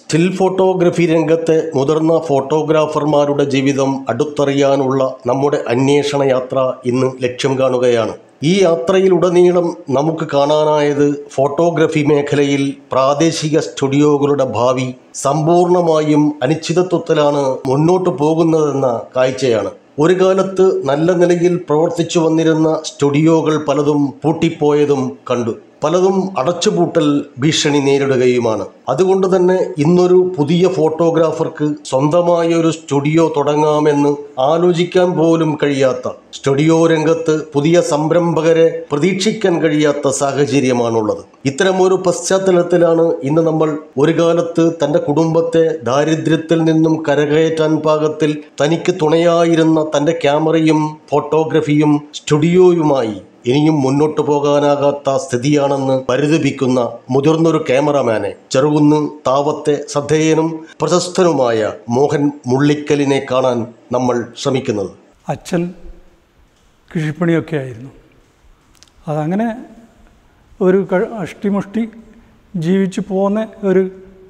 Still photography രംഗത്തെ മുതിർന്ന ഫോട്ടോഗ്രാഫർമാരുടെ ജീവിതം അടുത്തറിയാനുള്ള നമ്മുടെ അന്വേഷണ യാത്ര ഇന്ന് ലക്ഷ്യം കാണുകയാണ് ഈ യാത്രയിലുടനീളം നമുക്ക് കാണാനായത് ഫോട്ടോഗ്രഫി മേഖലയിൽ പ്രാദേശിക സ്റ്റുഡിയോകളുടെ ഭാവി സമ്പൂർണമായും അനിശ്ചിതത്വത്തിലാണ് മുന്നോട്ട് പോകുന്നതെന്ന കാഴ്ചയാണ് ഒരു കാലത്ത് നല്ല നിലയിൽ പ്രവർത്തിച്ചു വന്നിരുന്ന സ്റ്റുഡിയോകൾ പലതും പൂട്ടിപ്പോയതും കണ്ടു പലതും അടച്ചുപൂട്ടൽ ഭീഷണി നേരിടുകയുമാണ് അതുകൊണ്ട് തന്നെ ഇന്നൊരു പുതിയ ഫോട്ടോഗ്രാഫർക്ക് സ്വന്തമായ ഒരു സ്റ്റുഡിയോ തുടങ്ങാമെന്ന് ആലോചിക്കാൻ പോലും കഴിയാത്ത സ്റ്റുഡിയോ രംഗത്ത് പുതിയ സംരംഭകരെ പ്രതീക്ഷിക്കാൻ കഴിയാത്ത സാഹചര്യമാണുള്ളത് ഇത്തരമൊരു പശ്ചാത്തലത്തിലാണ് ഇന്ന് നമ്മൾ ഒരു കാലത്ത് തൻ്റെ കുടുംബത്തെ ദാരിദ്ര്യത്തിൽ നിന്നും കരകയറ്റാൻ പാകത്തിൽ തനിക്ക് തുണയായിരുന്ന തൻ്റെ ക്യാമറയും ഫോട്ടോഗ്രഫിയും സ്റ്റുഡിയോയുമായി ഇനിയും മുന്നോട്ട് പോകാനാകാത്ത സ്ഥിതിയാണെന്ന് പരിതപിക്കുന്ന മുതിർന്നൊരു ക്യാമറമാനെ ചെറുകുന്ന് താവത്തെ ശ്രദ്ധേയനും പ്രശസ്തനുമായ മോഹൻ മുള്ളിക്കലിനെ കാണാൻ നമ്മൾ ശ്രമിക്കുന്നത് അച്ഛൻ കൃഷിപ്പണിയൊക്കെ ആയിരുന്നു അതങ്ങനെ ഒരു ക- അഷ്ടിമുഷ്ടി ജീവിച്ചു പോന്ന ഒരു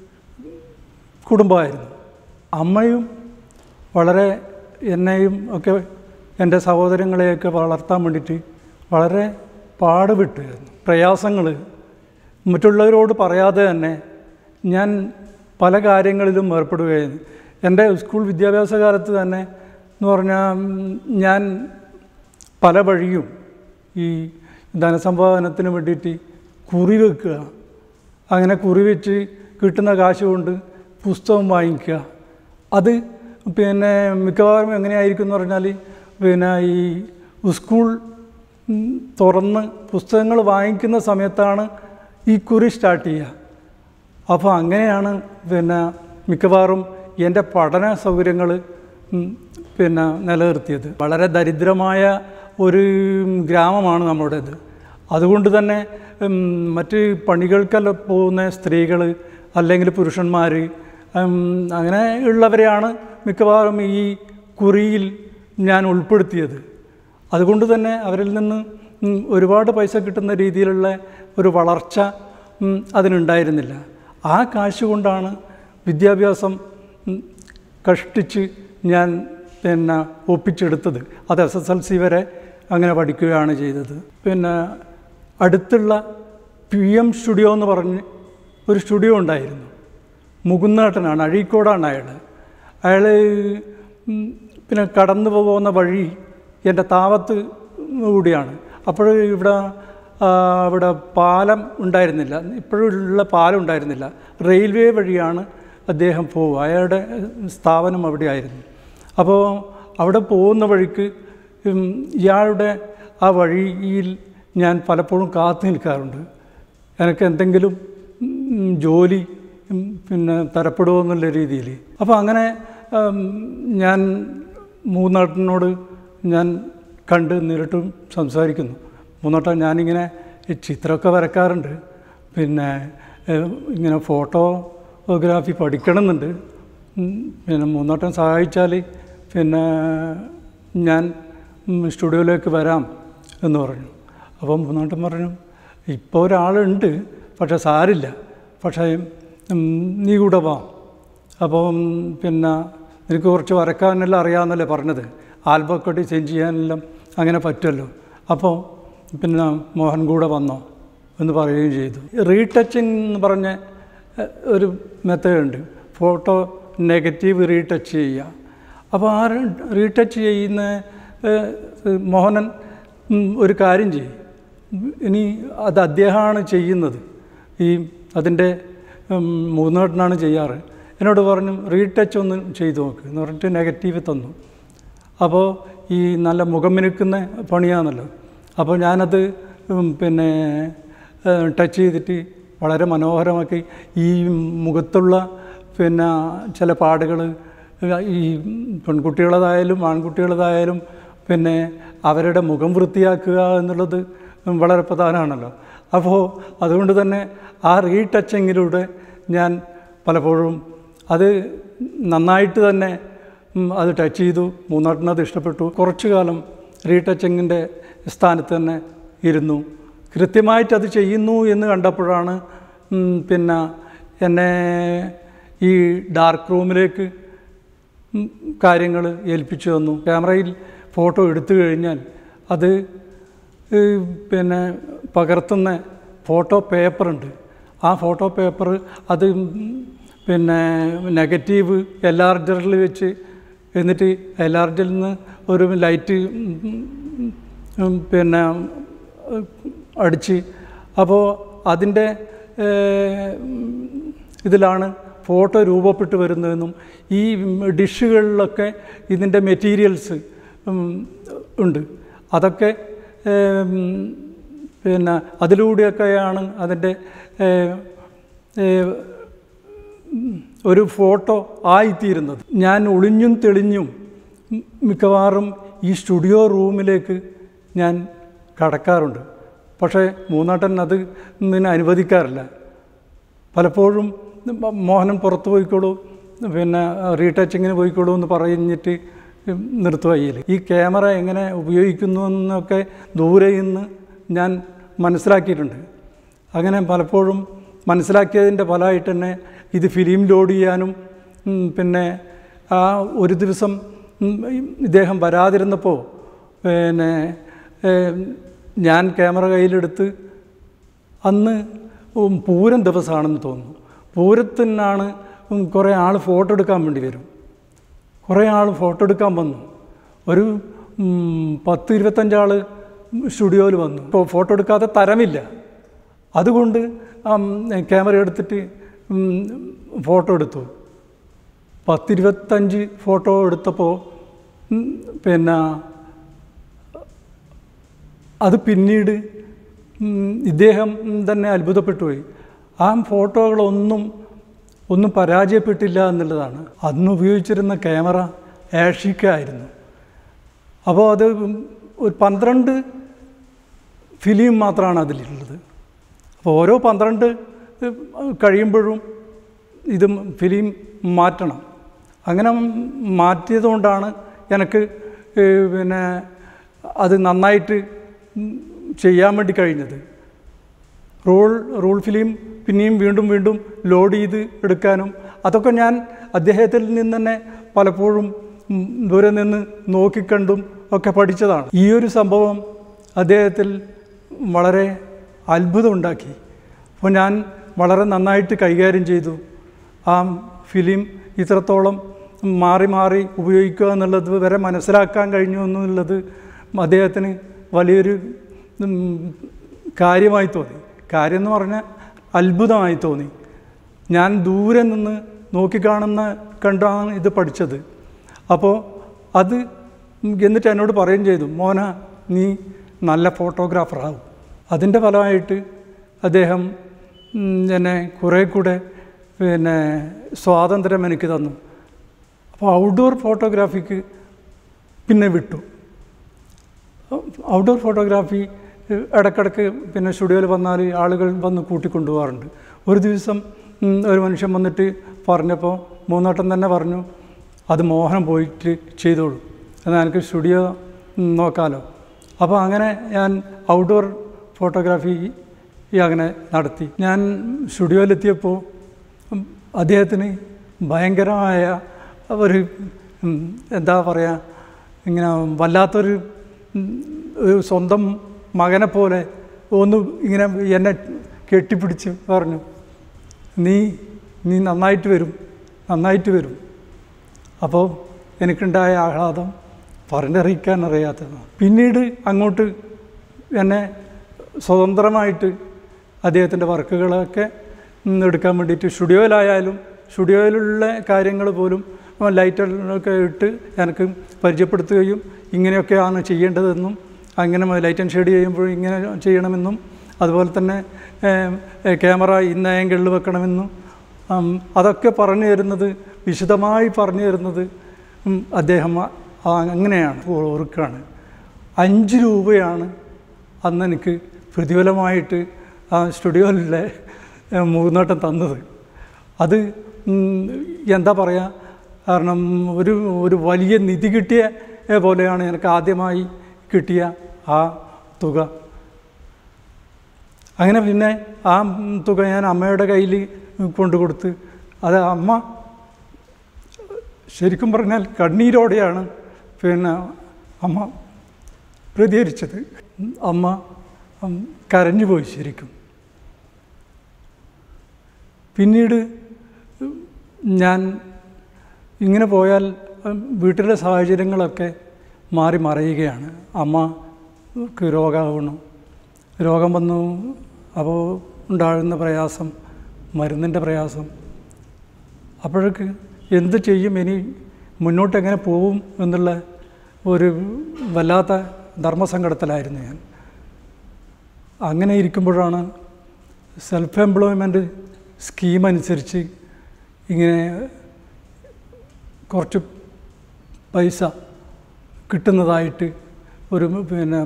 കുടുംബമായിരുന്നു അമ്മയും വളരെ എന്നെയും ഒക്കെ എൻ്റെ സഹോദരങ്ങളെയൊക്കെ വളർത്താൻ വേണ്ടിയിട്ട് വളരെ പാടുപെട്ടിരുന്നു പ്രയാസങ്ങൾ മറ്റുള്ളവരോട് പറയാതെ തന്നെ ഞാൻ പല കാര്യങ്ങളിലും ഏർപ്പെടുകയായിരുന്നു എൻ്റെ സ്കൂൾ വിദ്യാഭ്യാസ കാലത്ത് തന്നെ എന്ന് പറഞ്ഞാൽ ഉം, ഞാൻ പല വഴിയും ഈ ധനസമ്പാദനത്തിന് വേണ്ടിയിട്ട് കുറി വെക്കുക അങ്ങനെ കുറി വെച്ച് കിട്ടുന്ന കാശ് കൊണ്ട് പുസ്തകം വാങ്ങിക്കുക അത് പിന്നെ മിക്കവാറും എങ്ങനെയായിരിക്കും എന്ന് പറഞ്ഞാൽ പിന്നെ ഈ സ്കൂൾ ഉം, തുറന്ന് പുസ്തകങ്ങൾ വാങ്ങിക്കുന്ന സമയത്താണ് ഈ കുറി സ്റ്റാർട്ട് ചെയ്യുക അപ്പോൾ അങ്ങനെയാണ് പിന്നെ മിക്കവാറും എൻ്റെ പഠന സൗകര്യങ്ങൾ പിന്നെ നിലനിർത്തിയത് വളരെ ദരിദ്രമായ ഒരു ഗ്രാമമാണ് നമ്മുടേത് അതുകൊണ്ട് തന്നെ ഉം, മറ്റ് പണികൾക്കെല്ലാം പോകുന്ന സ്ത്രീകൾ അല്ലെങ്കിൽ പുരുഷന്മാർ അങ്ങനെ ഉള്ളവരെയാണ് മിക്കവാറും ഈ കുറിയിൽ ഞാൻ ഉൾപ്പെടുത്തിയത് അതുകൊണ്ട് തന്നെ അവരിൽ നിന്ന് ഉം, ഒരുപാട് പൈസ കിട്ടുന്ന രീതിയിലുള്ള ഒരു വളർച്ച ഉം, അതിനുണ്ടായിരുന്നില്ല ആ കാശ് കൊണ്ടാണ് വിദ്യാഭ്യാസം ഉം, കഷ്ടിച്ച് ഞാൻ പിന്നെ ഒപ്പിച്ചെടുത്തത് അത് എസ് എസ് എൽ സി വരെ അങ്ങനെ പഠിക്കുകയാണ് ചെയ്തത് പിന്നെ അടുത്തുള്ള പി എം സ്റ്റുഡിയോ എന്ന് പറഞ്ഞ് ഒരു സ്റ്റുഡിയോ ഉണ്ടായിരുന്നു മുകുന്നേട്ടനാണ് അഴീക്കോടാണ് അയാൾ അയാൾ ഉം, പിന്നെ കടന്നു പോകുന്ന വഴി എൻ്റെ താവത്ത് കൂടിയാണ് അപ്പോൾ ഇവിടെ ആ, ഇവിടെ പാലം ഉണ്ടായിരുന്നില്ല ഇപ്പോഴുള്ള പാലം ഉണ്ടായിരുന്നില്ല റെയിൽവേ വഴിയാണ് അദ്ദേഹം പോവുക അയാളുടെ സ്ഥാപനം അവിടെയായിരുന്നു അപ്പോൾ അവിടെ പോകുന്ന വഴിക്ക് ഉം, ഇയാളുടെ ആ വഴിയിൽ ഞാൻ പലപ്പോഴും കാത്തു നിൽക്കാറുണ്ട് എനിക്ക് എന്തെങ്കിലും ഉം, ജോലി ഉം, പിന്നെ തരപ്പെടുമോ എന്നുള്ള രീതിയിൽ അപ്പോൾ അങ്ങനെ ഉം, ഞാൻ മൂന്നാട്ടിനോട് ഞാൻ കണ്ട് നേരിട്ടും സംസാരിക്കുന്നു മൂന്നാട്ടം ഞാനിങ്ങനെ ഈ ചിത്രമൊക്കെ വരക്കാറുണ്ട് പിന്നെ ഏഹ്, ഇങ്ങനെ ഫോട്ടോഗ്രാഫി പഠിക്കണമെന്നുണ്ട് ഉം, പിന്നെ മൂന്നാട്ടം സഹായിച്ചാൽ പിന്നെ ഞാൻ ഉം, സ്റ്റുഡിയോയിലേക്ക് വരാം എന്ന് പറഞ്ഞു അപ്പം മൂന്നാട്ടം പറഞ്ഞു ഇപ്പോൾ ഒരാളുണ്ട് പക്ഷെ സാരില്ല പക്ഷേ ഉം, നീ കൂടെ വാ അപ്പം പിന്നെ നിനക്ക് കുറച്ച് വരക്കാനെല്ലാം അറിയാമെന്നല്ലേ പറഞ്ഞത് ആൽബമൊക്കെ ഡിസൈൻ ചെയ്യാനെല്ലാം അങ്ങനെ പറ്റുമല്ലോ അപ്പോൾ പിന്നെ മോഹൻ കൂടെ വന്നോ എന്ന് പറയുകയും ചെയ്തു റീടച്ചിങ് എന്ന് പറഞ്ഞ എഹ്, ഒരു മെത്തേഡ് ഉണ്ട് ഫോട്ടോ നെഗറ്റീവ് റീടച്ച് ചെയ്യുക അപ്പോൾ ആ റീടച്ച് ചെയ്യുന്ന ഏഹ്, മോഹനൻ ഉം, ഒരു കാര്യം ചെയ്യും ഇനി അത് അദ്ദേഹമാണ് ചെയ്യുന്നത് ഈ അതിൻ്റെ മൂന്നാട്ടിനാണ് ചെയ്യാറ് എന്നോട് പറഞ്ഞു റീടച്ച് ഒന്ന് ചെയ്തു നോക്ക് എന്ന് പറഞ്ഞിട്ട് നെഗറ്റീവ് തന്നു അപ്പോൾ ഈ നല്ല മുഖം മിനുക്കുന്ന പണിയാണല്ലോ അപ്പോൾ ഞാനത് ഉം, പിന്നെ ടച്ച് ചെയ്തിട്ട് വളരെ മനോഹരമാക്കി ഈ മുഖത്തുള്ള പിന്നെ ചില പാടുകൾ ഈ പെൺകുട്ടികളതായാലും ആൺകുട്ടികളതായാലും പിന്നെ അവരുടെ മുഖം വൃത്തിയാക്കുക എന്നുള്ളത് വളരെ പ്രധാനമാണല്ലോ അപ്പോൾ അതുകൊണ്ട് തന്നെ ആ റീടച്ചിങ്ങിലൂടെ ഞാൻ പലപ്പോഴും അത് നന്നായിട്ട് തന്നെ ഉം, അത് ടച്ച് ചെയ്തു മൂന്നാട്ടിനത് ഇഷ്ടപ്പെട്ടു കുറച്ചു കാലം റീടച്ചിങ്ങിൻ്റെ സ്ഥാനത്ത് തന്നെ ഇരുന്നു കൃത്യമായിട്ട് അത് ചെയ്യുന്നു എന്ന് കണ്ടപ്പോഴാണ് ഉം, പിന്നെ എന്നെ ഈ ഡാർക്ക് റൂമിലേക്ക് കാര്യങ്ങൾ ഏൽപ്പിച്ചു തന്നു ക്യാമറയിൽ ഫോട്ടോ എടുത്തു കഴിഞ്ഞാൽ അത് ഈ പിന്നെ പകർത്തുന്ന ഫോട്ടോ പേപ്പറുണ്ട് ആ ഫോട്ടോ പേപ്പർ അത് പിന്നെ നെഗറ്റീവ് എലാർജറിൽ വെച്ച് എന്നിട്ട് എലാർജിൽ നിന്ന് ഒരു ലൈറ്റ് പിന്നെ അടിച്ച് അപ്പോൾ അതിൻ്റെ ഇതിലാണ് ഫോട്ടോ രൂപപ്പെട്ട് വരുന്നതെന്നും ഈ ഡിഷുകളിലൊക്കെ ഇതിൻ്റെ മെറ്റീരിയൽസ് ഉണ്ട് അതൊക്കെ ഏം, പിന്നെ അതിലൂടെയൊക്കെയാണ് അതിൻ്റെ ഏ, ഏ, ഒരു ഫോട്ടോ ആയിത്തീരുന്നത് ഞാൻ ഒളിഞ്ഞും തെളിഞ്ഞും ഉം, മിക്കവാറും ഈ സ്റ്റുഡിയോ റൂമിലേക്ക് ഞാൻ കടക്കാറുണ്ട് പക്ഷേ മൂന്നാട്ടൻ അത് ഇതിനെ അനുവദിക്കാറില്ല പലപ്പോഴും മോഹനൻ പുറത്ത് പോയിക്കോളൂ പിന്നെ റീടച്ചിങ്ങിന് പോയിക്കോളൂ എന്ന് പറഞ്ഞിട്ട് നിർത്തുകയിൽ ഈ ക്യാമറ എങ്ങനെ ഉപയോഗിക്കുന്നു എന്നൊക്കെ ദൂരെ നിന്ന് ഞാൻ മനസ്സിലാക്കിയിട്ടുണ്ട് അങ്ങനെ പലപ്പോഴും മനസ്സിലാക്കിയതിൻ്റെ ഫലമായിട്ട് തന്നെ ഇത് ഫിലിം ലോഡ് ചെയ്യാനും ഉം, പിന്നെ ആ ഒരു ദിവസം ഉം, ഇദ്ദേഹം വരാതിരുന്നപ്പോൾ പിന്നെ ഏം, ഞാൻ ക്യാമറ കയ്യിലെടുത്ത് അന്ന് ഉം പൂരം ദിവസമാണെന്ന് തോന്നുന്നു പൂരത്തിനാണ് ഉം കുറേ ആൾ ഫോട്ടോ എടുക്കാൻ വേണ്ടി വരും കുറേ ആൾ ഫോട്ടോ എടുക്കാൻ വന്നു ഒരു ഉം, പത്ത് ഇരുപത്തഞ്ചാൾ സ്റ്റുഡിയോയിൽ വന്നു ഇപ്പോൾ ഫോട്ടോ എടുക്കാതെ തരമില്ല അതുകൊണ്ട് ഉം, ക്യാമറ എടുത്തിട്ട് ഉം, ഫോട്ടോ എടുത്തു പത്തിരുപത്തഞ്ച് ഫോട്ടോ എടുത്തപ്പോൾ ഉം, പിന്നെ അത് പിന്നീട് ഉം, ഇദ്ദേഹം തന്നെ അത്ഭുതപ്പെട്ടു പോയി ആ ഫോട്ടോകളൊന്നും ഒന്നും പരാജയപ്പെട്ടില്ല എന്നുള്ളതാണ് അന്ന് ഉപയോഗിച്ചിരുന്ന ക്യാമറ ആഷിക്ക ആയിരുന്നു അപ്പോൾ അത് ഒരു പന്ത്രണ്ട് ഫിലിം മാത്രമാണ് അതിലുള്ളത് അപ്പോൾ ഓരോ പന്ത്രണ്ട് കഴിയുമ്പോഴും ഇത് ഫിലിം മാറ്റണം അങ്ങനെ മാറ്റിയതുകൊണ്ടാണ് എനിക്ക് ഏ, പിന്നെ അത് നന്നായിട്ട് ഉം, ചെയ്യാൻ വേണ്ടി കഴിഞ്ഞത് റൂൾ റൂൾ ഫിലിം പിന്നെയും വീണ്ടും വീണ്ടും ലോഡ് ചെയ്ത് എടുക്കാനും അതൊക്കെ ഞാൻ അദ്ദേഹത്തിൽ നിന്ന് തന്നെ പലപ്പോഴും ഉം, ദൂരെ നിന്ന് നോക്കിക്കണ്ടും ഒക്കെ പഠിച്ചതാണ് ഈ ഒരു സംഭവം അദ്ദേഹത്തിൽ വളരെ അത്ഭുതമുണ്ടാക്കി അപ്പോൾ ഞാൻ വളരെ നന്നായിട്ട് കൈകാര്യം ചെയ്തു ആ ഫിലിം ഇത്രത്തോളം മാറി മാറി ഉപയോഗിക്കുക എന്നുള്ളത് വരെ മനസ്സിലാക്കാൻ കഴിഞ്ഞു എന്നുള്ളത് അദ്ദേഹത്തിന് വലിയൊരു ഉം, കാര്യമായി തോന്നി കാര്യം എന്ന് പറഞ്ഞാൽ അത്ഭുതമായി തോന്നി ഞാൻ ദൂരെ നിന്ന് നോക്കിക്കാണുന്ന കണ്ടാണ് ഇത് പഠിച്ചത് അപ്പോൾ അത് എന്നിട്ട് എന്നോട് പറയുകയും ചെയ്തു മോന നീ നല്ല ഫോട്ടോഗ്രാഫറാകും അതിൻ്റെ ഫലമായിട്ട് അദ്ദേഹം ഉം, എന്നെ കുറേ കൂടെ പിന്നെ സ്വാതന്ത്ര്യം എനിക്ക് തന്നു അപ്പോൾ ഔട്ട്ഡോർ ഫോട്ടോഗ്രാഫിക്ക് പിന്നെ വിട്ടു ഔട്ട്ഡോർ ഫോട്ടോഗ്രാഫി ഏഹ്, ഇടയ്ക്കിടയ്ക്ക് പിന്നെ സ്റ്റുഡിയോയിൽ വന്നാൽ ആളുകൾ വന്ന് കൂട്ടിക്കൊണ്ടുപോകാറുണ്ട് ഒരു ദിവസം ഉം, ഒരു മനുഷ്യൻ വന്നിട്ട് പറഞ്ഞപ്പോൾ മൂന്നോട്ടം തന്നെ പറഞ്ഞു അത് മോഹനം പോയിട്ട് ചെയ്തോളൂ എന്നാൽ എനിക്ക് സ്റ്റുഡിയോ ഉം, നോക്കാമല്ലോ അപ്പോൾ അങ്ങനെ ഞാൻ ഔട്ട്ഡോർ ഫോട്ടോഗ്രാഫി അങ്ങനെ നടത്തി ഞാൻ സ്റ്റുഡിയോയിലെത്തിയപ്പോൾ ഉം, അദ്ദേഹത്തിന് ഭയങ്കരമായ ഒരു ഉം, എന്താ പറയുക ഇങ്ങനെ വല്ലാത്തൊരു ഉം, ഒരു സ്വന്തം മകനെ പോലെ ഒന്ന് ഇങ്ങനെ എന്നെ കെട്ടിപ്പിടിച്ച് പറഞ്ഞു നീ നീ നന്നായിട്ട് വരും നന്നായിട്ട് വരും അപ്പോൾ എനിക്കുണ്ടായ ആഹ്ലാദം പറഞ്ഞറിയിക്കാൻ അറിയാത്തതാണ് പിന്നീട് അങ്ങോട്ട് എന്നെ സ്വതന്ത്രമായിട്ട് അദ്ദേഹത്തിൻ്റെ വർക്കുകളൊക്കെ ഉം, എടുക്കാൻ വേണ്ടിയിട്ട് സ്റ്റുഡിയോയിലായാലും സ്റ്റുഡിയോയിലുള്ള കാര്യങ്ങൾ പോലും ലൈറ്റൊക്കെ ഇട്ട് എനിക്ക് പരിചയപ്പെടുത്തുകയും ഇങ്ങനെയൊക്കെയാണ് ചെയ്യേണ്ടതെന്നും അങ്ങനെ ലൈറ്റ് ആൻഡ് ഷെയ്ഡ് ചെയ്യുമ്പോൾ ഇങ്ങനെ ചെയ്യണമെന്നും അതുപോലെ തന്നെ ഏം, ഏ, ക്യാമറ ഇന്ന ആംഗിളിൽ വെക്കണമെന്നും ഉം, അതൊക്കെ പറഞ്ഞു തരുന്നത് വിശദമായി പറഞ്ഞു തരുന്നത് ഉം, അദ്ദേഹം ആ- ആ- അങ്ങനെയാണ് ഓർക്കാണ് അഞ്ച് രൂപയാണ് അന്ന് എനിക്ക് പ്രതിഫലമായിട്ട് ആ സ്റ്റുഡിയോയിലെ മൂന്നോട്ടം തന്നത് അത് ഉം, എന്താ പറയുക കാരണം ഒരു ഒരു വലിയ നിധി കിട്ടിയ ഏ, പോലെയാണ് എനിക്ക് ആദ്യമായി കിട്ടിയ ആ തുക അങ്ങനെ പിന്നെ ആ ഉം, തുക ഞാൻ അമ്മയുടെ കയ്യിൽ കൊണ്ടു കൊടുത്ത് അത് അമ്മ ശരിക്കും പറഞ്ഞാൽ കണ്ണീരോടെയാണ് പിന്നെ അമ്മ പ്രതികരിച്ചത് അമ്മ ഉം, കരഞ്ഞുപോയി ശരിക്കും പിന്നീട് ഉം, ഞാൻ ഇങ്ങനെ പോയാൽ ഉം, വീട്ടിലെ സാഹചര്യങ്ങളൊക്കെ മാറി മറയുകയാണ് അമ്മക്ക് രോഗമാവണം രോഗം വന്നു അപ്പോൾ ഉണ്ടാകുന്ന പ്രയാസം മരുന്നിൻ്റെ പ്രയാസം അപ്പോഴേക്ക് എന്ത് ചെയ്യും ഇനി മുന്നോട്ട് എങ്ങനെ പോവും എന്നുള്ള ഒരു വല്ലാത്ത ധർമ്മസങ്കടത്തിലായിരുന്നു ഞാൻ അങ്ങനെ ഇരിക്കുമ്പോഴാണ് സെൽഫ് എംപ്ലോയ്മെൻറ്റ് സ്കീം അനുസരിച്ച് ഇങ്ങനെ കുറച്ച് പൈസ കിട്ടുന്നതായിട്ട് ഒരു പിന്നെ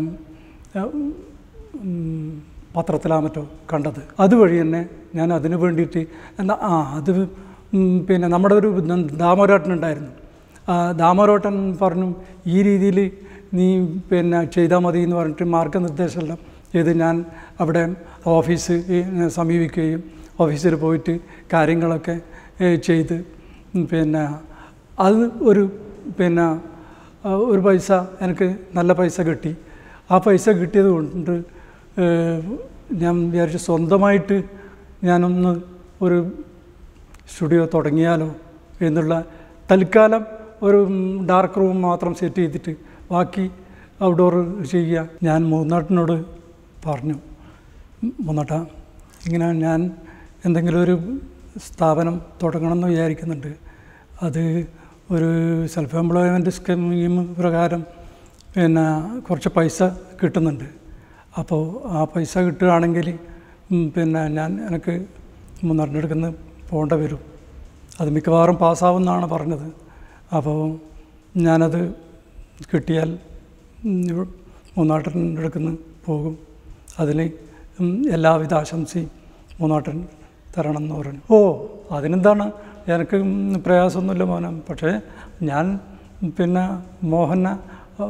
ഉം, പത്രത്തിലാ മറ്റോ കണ്ടത് അതുവഴി തന്നെ ഞാൻ അതിന് വേണ്ടിയിട്ട് എന്താ ആ അത് ഉം, പിന്നെ നമ്മുടെ ഒരു ദാമോരോട്ടൻ ഉണ്ടായിരുന്നു ആ ദാമോരോട്ടൻ പറഞ്ഞു ഈ രീതിയിൽ നീ പിന്നെ ചെയ്താൽ മതി എന്ന് പറഞ്ഞിട്ട് മാർഗനിർദ്ദേശമെല്ലാം ചെയ്ത് ഞാൻ അവിടെ ഓഫീസ് ഈ സമീപിക്കുകയും ഓഫീസിൽ പോയിട്ട് കാര്യങ്ങളൊക്കെ ഏ, ചെയ്ത് ഉം, പിന്നെ അത് ഒരു പിന്നെ ആ, ഒരു പൈസ എനിക്ക് നല്ല പൈസ കിട്ടി ആ പൈസ കിട്ടിയത് കൊണ്ട് ഏഹ്, ഞാൻ വിചാരിച്ചു സ്വന്തമായിട്ട് ഞാനൊന്ന് ഒരു സ്റ്റുഡിയോ തുടങ്ങിയാലോ എന്നുള്ള തൽക്കാലം ഒരു ഡാർക്ക് റൂം മാത്രം സെറ്റ് ചെയ്തിട്ട് ബാക്കി ഔട്ട്ഡോർ ചെയ്യുക ഞാൻ മൂന്നാട്ടിനോട് പറഞ്ഞു മൂന്നാട്ട ഇങ്ങനെ ഞാൻ എന്തെങ്കിലും ഒരു സ്ഥാപനം തുടങ്ങണമെന്ന് വിചാരിക്കുന്നുണ്ട് അത് ഒരു സെൽഫ് എംപ്ലോയ്മെൻറ്റ് സ്കീം പ്രകാരം പിന്നെ കുറച്ച് പൈസ കിട്ടുന്നുണ്ട് അപ്പോൾ ആ പൈസ കിട്ടുകയാണെങ്കിൽ ഉം, പിന്നെ ഞാൻ എനിക്ക് മൂന്നാറിനടുക്കുന്ന പോകേണ്ട വരും അത് മിക്കവാറും പാസ്സാവുമെന്നാണ് പറഞ്ഞത് അപ്പോൾ ഞാനത് കിട്ടിയാൽ ഉം, ഇവ- മൂന്നാട്ടിൻ്റെ അടുക്കുന്ന പോകും അതിന് ഉം, എല്ലാവിധ ആശംസയും മൂന്നാട്ടൻ തരണം എന്ന് പറഞ്ഞു ഓ അതിനെന്താണ് എനിക്ക് ഉം, പ്രയാസമൊന്നുമില്ല മോനെ പക്ഷേ ഞാൻ പിന്നെ മോഹന ആ,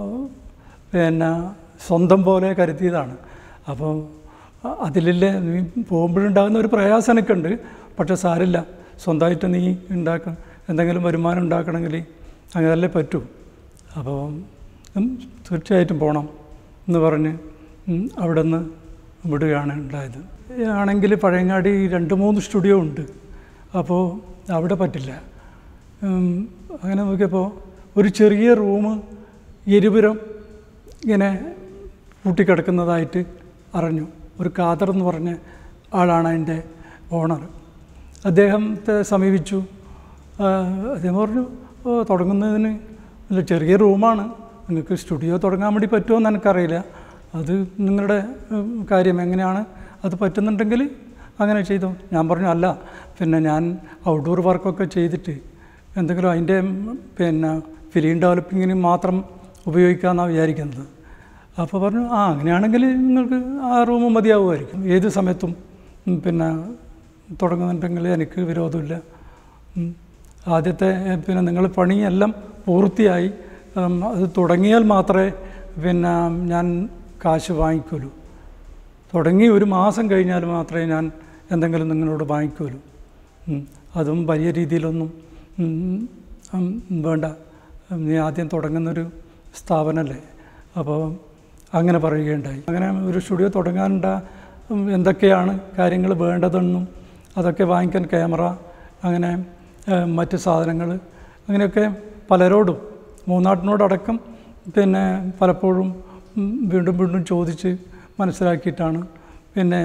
പിന്നെ സ്വന്തം പോലെ കരുതിയതാണ് അപ്പോൾ അതിലില്ലേ നീ പോകുമ്പോഴുണ്ടാകുന്ന ഒരു പ്രയാസം എനിക്കുണ്ട് പക്ഷെ സാരില്ല സ്വന്തമായിട്ട് നീ ഉണ്ടാക്ക എന്തെങ്കിലും വരുമാനം ഉണ്ടാക്കണമെങ്കിൽ അങ്ങനെയല്ലേ പറ്റൂ അപ്പോൾ ഉം, തീർച്ചയായിട്ടും പോകണം എന്ന് പറഞ്ഞ് ഉം, അവിടെ നിന്ന് വിടുകയാണ് ഉണ്ടായത് ആണെങ്കിൽ പഴയങ്ങാടി രണ്ട് മൂന്ന് സ്റ്റുഡിയോ ഉണ്ട് അപ്പോൾ അവിടെ പറ്റില്ല ഉം, അങ്ങനെ നോക്കിയപ്പോൾ ഒരു ചെറിയ റൂം എരിപുരം ഇങ്ങനെ പൂട്ടിക്കിടക്കുന്നതായിട്ട് അറിഞ്ഞു ഒരു ഖാദർ എന്ന് പറഞ്ഞ ആളാണ് അതിൻ്റെ ഓണർ അദ്ദേഹത്തെ സമീപിച്ചു ആ, അദ്ദേഹം പറഞ്ഞു ഓ തുടങ്ങുന്നതിന് അല്ല ചെറിയ റൂമാണ് നിങ്ങൾക്ക് സ്റ്റുഡിയോ തുടങ്ങാൻ വേണ്ടി പറ്റുമോ എന്ന് എനിക്കറിയില്ല അത് നിങ്ങളുടെ ഉം, കാര്യം എങ്ങനെയാണ് അത് പറ്റുന്നുണ്ടെങ്കിൽ അങ്ങനെ ചെയ്തു ഞാൻ പറഞ്ഞു അല്ല പിന്നെ ഞാൻ ഔട്ട്ഡോർ വർക്കൊക്കെ ചെയ്തിട്ട് എന്തെങ്കിലും അതിൻ്റെ ഉം, പിന്നെ ഫിലിം ഡെവലപ്പിങ്ങിന് മാത്രം ഉപയോഗിക്കാമെന്നാണ് വിചാരിക്കുന്നത് അപ്പോൾ പറഞ്ഞു ആ അങ്ങനെയാണെങ്കിൽ നിങ്ങൾക്ക് ആ റൂം മതിയാവുമായിരിക്കും ഏത് സമയത്തും ഉം, പിന്നെ തുടങ്ങുന്നുണ്ടെങ്കിൽ എനിക്ക് വിരോധമില്ല ഉം. ആദ്യത്തെ ഏ, പിന്നെ നിങ്ങൾ പണിയെല്ലാം പൂർത്തിയായി ഉം, അത് തുടങ്ങിയാൽ മാത്രമേ പിന്നെ ഞാൻ കാശ് വാങ്ങിക്കുള്ളൂ തുടങ്ങി ഒരു മാസം കഴിഞ്ഞാൽ മാത്രമേ ഞാൻ എന്തെങ്കിലും നിങ്ങളോട് വാങ്ങിക്കുള്ളൂ ഉം. അതും വലിയ രീതിയിലൊന്നും ഉം, ഉം, വേണ്ട നീ ആദ്യം തുടങ്ങുന്നൊരു സ്ഥാപനമല്ലേ അപ്പോൾ അങ്ങനെ പറയുകയുണ്ടായി അങ്ങനെ ഒരു സ്റ്റുഡിയോ തുടങ്ങാനുണ്ട ഉം, എന്തൊക്കെയാണ് കാര്യങ്ങൾ വേണ്ടതെന്നും അതൊക്കെ വാങ്ങിക്കാൻ ക്യാമറ അങ്ങനെ ഏഹ്, മറ്റ് സാധനങ്ങൾ അങ്ങനെയൊക്കെ പലരോടും മൂന്നാട്ടിനോടടക്കം പിന്നെ പലപ്പോഴും ഉം, വീണ്ടും വീണ്ടും ചോദിച്ച് മനസ്സിലാക്കിയിട്ടാണ് പിന്നെ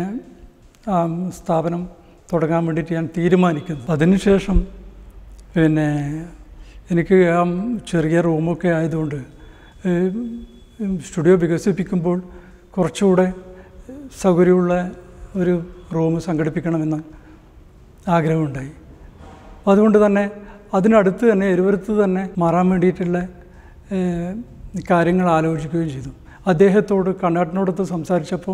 ആ സ്ഥാപനം തുടങ്ങാൻ വേണ്ടിയിട്ട് ഞാൻ തീരുമാനിക്കുന്നത് അതിനുശേഷം പിന്നെ എനിക്ക് ആ ചെറിയ റൂമൊക്കെ ആയതുകൊണ്ട് ഏഹ്, സ്റ്റുഡിയോ വികസിപ്പിക്കുമ്പോൾ കുറച്ചുകൂടെ സൗകര്യമുള്ള ഒരു റൂം സംഘടിപ്പിക്കണമെന്ന് ആഗ്രഹമുണ്ടായി അതുകൊണ്ട് തന്നെ അതിനടുത്ത് തന്നെ എരുവരത്ത് തന്നെ മാറാൻ വേണ്ടിയിട്ടുള്ള ഏഹ്, കാര്യങ്ങൾ ആലോചിക്കുകയും ചെയ്തു അദ്ദേഹത്തോട് കണ്ണാട്ടിനോടത്ത് സംസാരിച്ചപ്പോൾ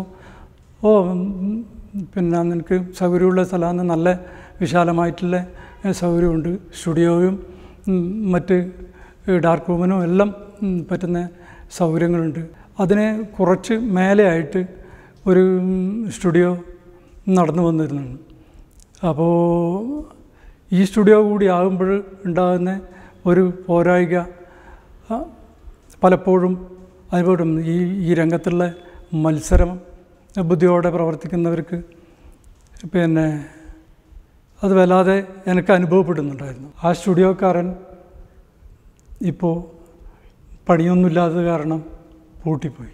ഓ ഉം, പിന്നെ നിനക്ക് സൗകര്യമുള്ള സ്ഥലമാണ് നല്ല വിശാലമായിട്ടുള്ള ഏഹ്, സൗകര്യമുണ്ട് സ്റ്റുഡിയോയും ഉം, മറ്റ് ഡാർക്ക് റൂമിനും എല്ലാം ഉം, പറ്റുന്ന സൗകര്യങ്ങളുണ്ട് അതിനെ കുറച്ച് മേലെയായിട്ട് ഒരു ഉം, സ്റ്റുഡിയോ നടന്നു വന്നിരുന്നു അപ്പോൾ ഈ സ്റ്റുഡിയോ കൂടി ആകുമ്പോൾ ഉണ്ടാകുന്ന ഒരു പോരായിക ആ, പലപ്പോഴും അനുഭവപ്പെടും ഈ ഈ രംഗത്തുള്ള മത്സരം ബുദ്ധിയോടെ പ്രവർത്തിക്കുന്നവർക്ക് പിന്നെ അത് വല്ലാതെ എനിക്ക് അനുഭവപ്പെടുന്നുണ്ടായിരുന്നു ആ സ്റ്റുഡിയോക്കാരൻ ഇപ്പോൾ പണിയൊന്നുമില്ലാത്തത് കാരണം പൂട്ടിപ്പോയി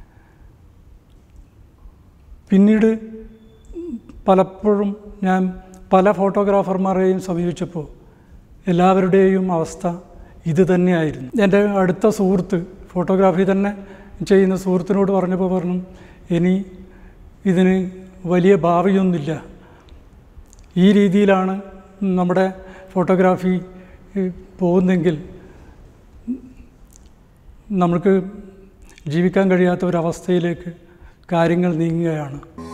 പിന്നീട് പലപ്പോഴും ഞാൻ പല ഫോട്ടോഗ്രാഫർമാരെയും സമീപിച്ചപ്പോൾ എല്ലാവരുടെയും അവസ്ഥ ഇത് തന്നെയായിരുന്നു എൻ്റെ അടുത്ത സുഹൃത്ത് ഫോട്ടോഗ്രാഫി തന്നെ ചെയ്യുന്ന സുഹൃത്തിനോട് പറഞ്ഞപ്പോൾ പറഞ്ഞു ഇനി ഇതിന് വലിയ ഭാവിയൊന്നുമില്ല ഈ രീതിയിലാണ് നമ്മുടെ ഫോട്ടോഗ്രാഫി ഏഹ്, പോകുന്നെങ്കിൽ നമുക്ക് ജീവിക്കാൻ കഴിയാത്ത ഒരവസ്ഥയിലേക്ക് കാര്യങ്ങൾ നീങ്ങുകയാണ്